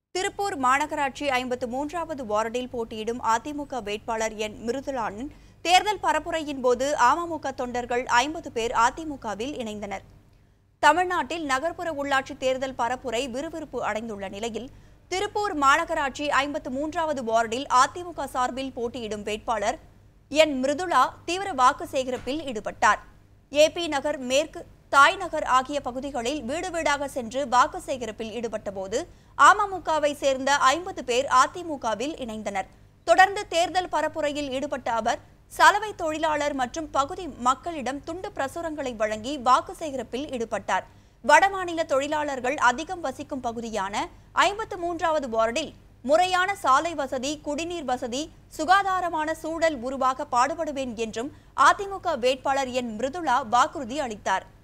திருப்பூர் மாநகராட்சி ஐம்பத்து மூன்றாவது வார்டில் போட்டியிடும் அதிமுக வேட்பாளர் என் மிருதுளானின் தேர்தல் பரப்புரையின் போது அமமுக தொண்டர்கள் ஐம்பது பேர் அதிமுகவில் இணைந்தனர் தமிழ்நாட்டில் நகர்ப்புற உள்ளாட்சி தேர்தல் பரப்புரை விறுவிறுப்பு அடைந்துள்ள நிலையில் திருப்பூர் மாநகராட்சி ஐம்பத்து மூன்றாவது வார்டில் அதிமுக சார்பில் போட்டியிடும் வேட்பாளர் என் மிருதுளா தீவிர வாக்கு சேகரிப்பில் ஈடுபட்டார் ஏபி நகர் மேற்கு தாய் நகர் ஆகிய பகுதிகளில் வீடு வீடாக சென்று வாக்கு சேகரிப்பில் ஈடுபட்டபோது அமமுகவை சேர்ந்த ஐம்பது பேர் அதிமுகவில் இணைந்தனர் தொடர்ந்து தேர்தல் பரப்புரையில் ஈடுபட்ட அவர் சலவை தொழிலாளர் மற்றும் பகுதி மக்களிடம் துண்டு பிரசுரங்களை வழங்கி வாக்கு சேகரிப்பில் ஈடுபட்டார் வடமாநில தொழிலாளர்கள் அதிகம் வசிக்கும் பகுதியான ஐம்பத்து மூன்றாவது வார்டில் முறையான சாலை வசதி குடிநீர் வசதி சுகாதாரமான சூழல் உருவாக பாடுபடுவேன் என்றும் அதிமுக வேட்பாளர் என் மிருதுளா வாக்குறுதி அளித்தார்